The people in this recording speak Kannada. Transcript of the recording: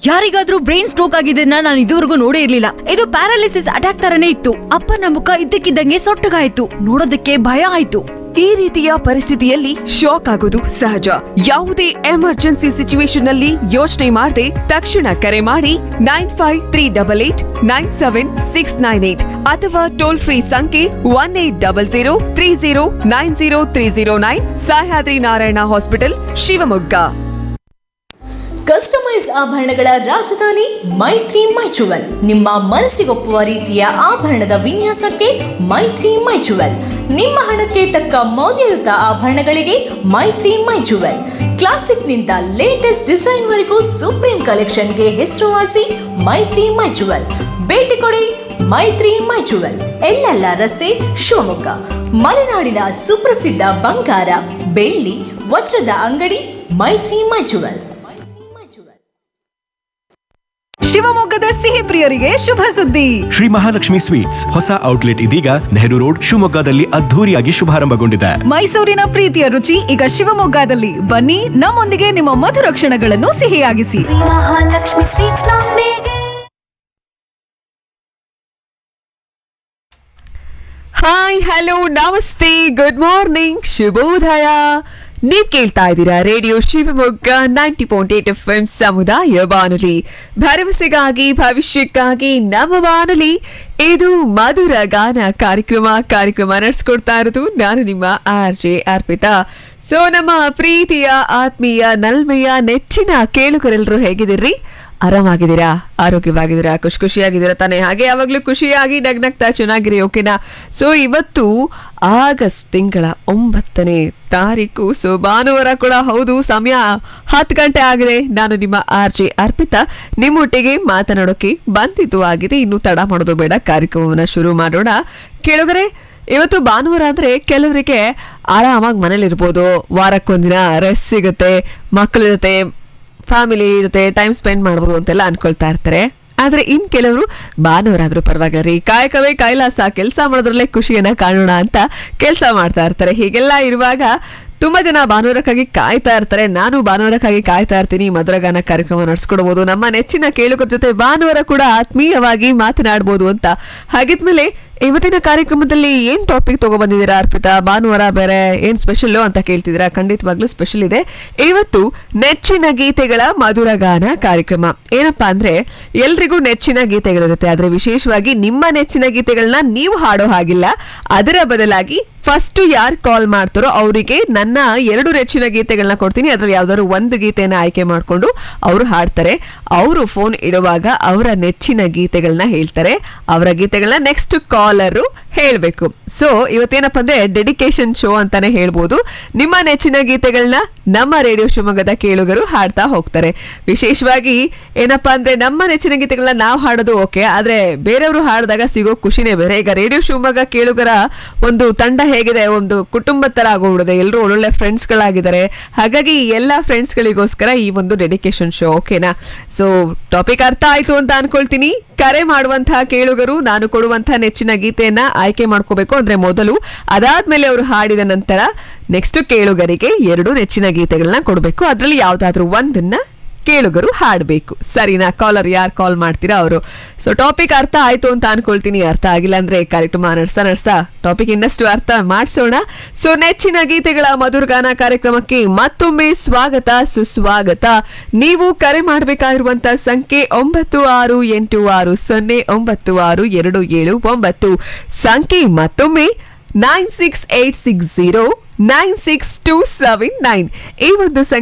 ಯಾರಿಗಾದ್ರೂ ಬ್ರೈನ್ ಸ್ಟ್ರೋಕ್ ಆಗಿದ್ದನ್ನ ನಾನು ಇದುವರೆಗೂ ನೋಡೇ ಇರ್ಲಿಲ್ಲ ಇದು ಪ್ಯಾರಾಲಿಸಿಸ್ ಅಟ್ಯಾಕ್ ತರನೇ ಇತ್ತು ಅಪ್ಪನ ಮುಖ ಇದ್ದಕ್ಕಿದ್ದಂಗೆ ಸೊಟ್ಟಗಾಯ್ತು ನೋಡೋದಕ್ಕೆ ಭಯ ಆಯ್ತು ಈ ರೀತಿಯ ಪರಿಸ್ಥಿತಿಯಲ್ಲಿ ಶಾಕ್ ಆಗೋದು ಸಹಜ ಯಾವುದೇ ಎಮರ್ಜೆನ್ಸಿ ಸಿಚುವೇಶನ್ ನಲ್ಲಿ ಯೋಚನೆ ಮಾಡದೆ ತಕ್ಷಣ ಕರೆ ಮಾಡಿ nine five three double eight nine seven six nine eight ಅಥವಾ ಟೋಲ್ ಫ್ರೀ ಸಂಖ್ಯೆ one eight double zero three zero nine zero three zero nine Sahyadri Narayana hospital Shivamogga customise ಆಭರಣಗಳ ರಾಜಧಾನಿ ಮೈತ್ರಿ ಮೈಚುವಲ್ ನಿಮ್ಮ ಮನಸ್ಸಿಗೊಪ್ಪುವ ರೀತಿಯ ಆಭರಣದ ವಿನ್ಯಾಸಕ್ಕೆ ಮೈತ್ರಿ ಮೈಚುವಲ್ ನಿಮ್ಮ ಹಣಕ್ಕೆ ತಕ್ಕ ಮೌಲ್ಯಯುತ ಆಭರಣಗಳಿಗೆ ಮೈತ್ರಿ ಮೈಚುವಲ್ ಕ್ಲಾಸಿಕ್ನಿಂದ ಲೇಟೆಸ್ಟ್ ಡಿಸೈನ್ವರೆಗೂ ಸುಪ್ರೀಂ ಕಲೆಕ್ಷನ್ಗೆ ಹೆಸರುವಾಸಿ ಮೈತ್ರಿ ಮೈಚುವಲ್ ಭೇಟಿ ಕೊಡಿ ಮೈತ್ರಿ ಮೈಚುವಲ್ ಎಲ್ಲೆಲ್ಲ ರಸ್ತೆ ಶಿವಮೊಗ್ಗ ಮಲೆನಾಡಿನ ಸುಪ್ರಸಿದ್ಧ ಬಂಗಾರ ಬೆಳ್ಳಿ ವಜ್ರದ ಅಂಗಡಿ ಮೈತ್ರಿ ಮೈಚುವಲ್ ಶಿವಮೊಗ್ಗದ ಸಿಹಿ ಪ್ರಿಯರಿಗೆ ಶುಭ ಸುದ್ದಿ ಶ್ರೀ ಮಹಾಲಕ್ಷ್ಮಿ ಸ್ವೀಟ್ಸ್ ಹೊಸ ಔಟ್ಲೆಟ್ ಇದೀಗ ನೆಹರು ರೋಡ್ ಶಿವಮೊಗ್ಗದಲ್ಲಿ ಅದ್ಧೂರಿಯಾಗಿ ಶುಭಾರಂಭಗೊಂಡಿದೆ ಮೈಸೂರಿನ ಪ್ರೀತಿಯ ರುಚಿ ಈಗ ಶಿವಮೊಗ್ಗದಲ್ಲಿ ಬನ್ನಿ ನಮ್ಮೊಂದಿಗೆ ನಿಮ್ಮ ಮಧುರ ಕ್ಷಣಗಳನ್ನು ಸಿಹಿಯಾಗಿಸಿ ಮಹಾಲಕ್ಷ್ಮಿ ಸ್ವೀಟ್ಸ್ ನೊಂದಿಗೆ ಹಾಯ್ ಹಲೋ ನಮಸ್ತೆ ಗುಡ್ ಮಾರ್ನಿಂಗ್ ಶುಭೋದಯ ನೀವ್ ಕೇಳ್ತಾ ಇದ್ದೀರಾ radio Shivamogga ninety point eight F M ಸಮುದಾಯ ಬಾನುಲಿ ಭರವಸೆಗಾಗಿ ಭವಿಷ್ಯಕ್ಕಾಗಿ ನಮ್ಮ ಬಾನುಲಿ ಇದು ಮಧುರ ಗಾನ ಕಾರ್ಯಕ್ರಮ ಕಾರ್ಯಕ್ರಮ ನಡೆಸ್ಕೊಡ್ತಾ ಇರೋದು ನಾನು ನಿಮ್ಮ ಆರ್ ಜೆ ಅರ್ಪಿತಾ ಸೊ ನಮ್ಮ ಪ್ರೀತಿಯ ಆತ್ಮೀಯ ನಲ್ಮೆಯ ನೆಚ್ಚಿನ ಕೇಳುಗರೆಲ್ಲರೂ ಹೇಗಿದ್ದೀರಿ ಆರಾಮಾಗಿದ್ದೀರಾ ಆರೋಗ್ಯವಾಗಿದ್ದೀರಾ ಖುಷಿ ಖುಷಿಯಾಗಿದ್ದೀರಾ ತಾನೇ ಹಾಗೆ ಯಾವಾಗಲೂ ಖುಷಿಯಾಗಿ ನಗ್ನಗ್ತಾ ಚೆನ್ನಾಗಿರಿ ಓಕೆನಾ ಸೊ ಇವತ್ತು ಆಗಸ್ಟ್ ತಿಂಗಳ ಒಂಬತ್ತನೇ ತಾರೀಕು ಸೊ ಭಾನುವಾರ ಕೂಡ ಹೌದು ಸಮಯ ಹತ್ತು ಗಂಟೆ ಆಗಿದೆ ನಾನು ನಿಮ್ಮ ಆರ್ ಜೆ ಅರ್ಪಿತಾ ನಿಮ್ಮೊಟ್ಟಿಗೆ ಮಾತನಾಡೋಕೆ ಬಂದಿದ್ದು ಆಗಿದೆ ಇನ್ನು ತಡ ಮಾಡೋದು ಬೇಡ ಕಾರ್ಯಕ್ರಮವನ್ನು ಶುರು ಮಾಡೋಣ ಕೇಳುಗರೆ ಇವತ್ತು ಭಾನುವಾರ ಅಂದ್ರೆ ಕೆಲವರಿಗೆ ಆರಾಮಾಗಿ ಮನೇಲಿರ್ಬೋದು ವಾರಕ್ಕೊಂದಿನ ರೆಸ್ಟ್ ಸಿಗುತ್ತೆ ಮಕ್ಕಳ ಜೊತೆ ಫ್ಯಾಮಿಲಿ ಜೊತೆ ಟೈಮ್ ಸ್ಪೆಂಡ್ ಮಾಡ್ಬೋದು ಅಂತೆಲ್ಲ ಅನ್ಕೊಳ್ತಾ ಇರ್ತಾರೆ ಆದ್ರೆ ಇನ್ ಕೆಲವರು ಭಾನುವಾರ ಆದ್ರೂ ಪರವಾಗಿಲ್ಲ ರೀ ಕಾಯಕವೇ ಕೈಲಾಸ ಕೆಲಸ ಮಾಡೋದ್ರಲ್ಲೇ ಖುಷಿಯನ್ನ ಕಾಣೋಣ ಅಂತ ಕೆಲಸ ಮಾಡ್ತಾ ಇರ್ತಾರೆ ಹೀಗೆಲ್ಲ ಇರುವಾಗ ತುಂಬಾ ಜನ ಭಾನುವಾರಕ್ಕಾಗಿ ಕಾಯ್ತಾ ಇರ್ತಾರೆ ನಾನು ಭಾನುವಾರಕ್ಕಾಗಿ ಕಾಯ್ತಾ ಇರ್ತೀನಿ ಮಧುರಗಾನ ಕಾರ್ಯಕ್ರಮ ನಡೆಸ್ಕೊಡ್ಬೋದು ನಮ್ಮ ನೆಚ್ಚಿನ ಕೇಳುಗರ ಜೊತೆ ಭಾನುವಾರ ಕೂಡ ಆತ್ಮೀಯವಾಗಿ ಮಾತನಾಡ್ಬೋದು ಅಂತ ಹಾಗಿದ್ಮೇಲೆ ಇವತ್ತಿನ ಕಾರ್ಯಕ್ರಮದಲ್ಲಿ ಏನ್ ಟಾಪಿಕ್ ತಗೊಬಂದಿದ್ದೀರಾ ಅರ್ಪಿತಾ ಭಾನುವಾರ ಬೇರೆ ಏನ್ ಸ್ಪೆಷಲ್ ಅಂತ ಕೇಳ್ತಿದ್ದೀರಾ ಖಂಡಿತವಾಗ್ಲೂ ಸ್ಪೆಷಲ್ ಇದೆ ಇವತ್ತು ನೆಚ್ಚಿನ ಗೀತೆಗಳ ಮಧುರಗಾನ ಕಾರ್ಯಕ್ರಮ ಏನಪ್ಪಾ ಅಂದ್ರೆ ಎಲ್ರಿಗೂ ನೆಚ್ಚಿನ ಗೀತೆಗಳಿರುತ್ತೆ ಆದ್ರೆ ವಿಶೇಷವಾಗಿ ನಿಮ್ಮ ನೆಚ್ಚಿನ ಗೀತೆಗಳನ್ನ ನೀವು ಹಾಡೋ ಹಾಗಿಲ್ಲ ಅದರ ಬದಲಾಗಿ ಫಸ್ಟ್ ಯಾರು ಕಾಲ್ ಮಾಡ್ತಾರೋ ಅವರಿಗೆ ನನ್ನ ಎರಡು ನೆಚ್ಚಿನ ಗೀತೆಗಳನ್ನ ಕೊಡ್ತೀನಿ ಅದ್ರಲ್ಲಿ ಯಾವ್ದಾದ್ರು ಒಂದು ಗೀತೆನ ಆಯ್ಕೆ ಮಾಡ್ಕೊಂಡು ಅವರು ಹಾಡ್ತಾರೆ ಅವರು ಫೋನ್ ಇಡುವಾಗ ಅವರ ನೆಚ್ಚಿನ ಗೀತೆಗಳನ್ನ ಹೇಳ್ತಾರೆ ಅವರ ಗೀತೆಗಳನ್ನ ನೆಕ್ಸ್ಟ್ ಕಾಲರು ಹೇಳ್ಬೇಕು ಸೊ ಇವತ್ತೇನಪ್ಪ ಅಂದ್ರೆ ಡೆಡಿಕೇಶನ್ ಶೋ ಅಂತಾನೆ ಹೇಳ್ಬೋದು ನಿಮ್ಮ ನೆಚ್ಚಿನ ಗೀತೆಗಳನ್ನ ನಮ್ಮ ರೇಡಿಯೋ ಶಿವಮೊಗ್ಗದ ಕೇಳುಗರು ಹಾಡ್ತಾ ಹೋಗ್ತಾರೆ ವಿಶೇಷವಾಗಿ ಏನಪ್ಪಾ ಅಂದ್ರೆ ನಮ್ಮ ನೆಚ್ಚಿನ ಗೀತೆಗಳನ್ನ ನಾವು ಹಾಡೋದು ಓಕೆ ಆದ್ರೆ ಬೇರೆಯವರು ಹಾಡಿದಾಗ ಸಿಗೋ ಖುಷಿನೇ ಬೇರೆ ಈಗ ರೇಡಿಯೋ ಶಿವಮೊಗ್ಗ ಕೇಳುಗರ ಒಂದು ತಂಡ ಹೇಗಿದೆ ಒಂದು ಕುಟುಂಬ ತರ ಆಗೋಗ್ಬಿಡಿದೆ ಎಲ್ಲರೂ ಒಳ್ಳೊಳ್ಳೆ ಫ್ರೆಂಡ್ಸ್ ಗಳಾಗಿದ್ದಾರೆ ಹಾಗಾಗಿ ಈ ಎಲ್ಲ ಫ್ರೆಂಡ್ಸ್ ಗಳಿಗೋಸ್ಕರ ಈ ಒಂದು ಡೆಡಿಕೇಶನ್ ಶೋ ಓಕೆನಾ ಸೊ ಟಾಪಿಕ್ ಅರ್ಥ ಆಯ್ತು ಅಂತ ಅನ್ಕೊಳ್ತೀನಿ ಕರೆ ಮಾಡುವಂತಹ ಕೇಳುಗರು ನಾನು ಕೊಡುವಂತಹ ನೆಚ್ಚಿನ ಗೀತೆಯನ್ನ ಆಯ್ಕೆ ಮಾಡ್ಕೋಬೇಕು ಅಂದ್ರೆ ಮೊದಲು ಅದಾದ್ಮೇಲೆ ಅವರು ಹಾಡಿದ ನಂತರ ನೆಕ್ಸ್ಟ್ ಕೇಳುಗರಿಗೆ ಎರಡು ನೆಚ್ಚಿನ ಗೀತೆಗಳನ್ನ ಕೊಡಬೇಕು ಅದ್ರಲ್ಲಿ ಯಾವ್ದಾದ್ರು ಒಂದನ್ನ ಕೇಳುಗರು ಹಾಡಬೇಕು ಸರಿನಾ ಕಾಲರ್ ಯಾರು ಕಾಲ್ ಮಾಡ್ತೀರಾ ಅವರು ಸೊ ಟಾಪಿಕ್ ಅರ್ಥ ಆಯ್ತು ಅಂತ ಅನ್ಕೊಳ್ತೀನಿ ಅರ್ಥ ಆಗಿಲ್ಲ ಅಂದ್ರೆ ಕಾರ್ಯಕ್ರಮ ನಡೆಸ್ತಾ ನಡೆಸ್ತಾ ಟಾಪಿಕ್ ಇನ್ನಷ್ಟು ಅರ್ಥ ಮಾಡಿಸೋಣ ಸೊ ನೆಚ್ಚಿನ ಗೀತೆಗಳ ಮಧುರಗಾನ ಕಾರ್ಯಕ್ರಮಕ್ಕೆ ಮತ್ತೊಮ್ಮೆ ಸ್ವಾಗತ ಸುಸ್ವಾಗತ ನೀವು ಕರೆ ಮಾಡಬೇಕಾಗಿರುವಂತ ಸಂಖ್ಯೆ ಒಂಬತ್ತು ಆರು ಎಂಟು ಆರು ಸೊನ್ನೆ ಒಂಬತ್ತು ಆರು ಎರಡು ಏಳು ಒಂಬತ್ತು ಸಂಖ್ಯೆ ಮತ್ತೊಮ್ಮೆ nine six eight six zero nine six two seven nine ಈ ಒಂದು ಸಂಖ್ಯೆ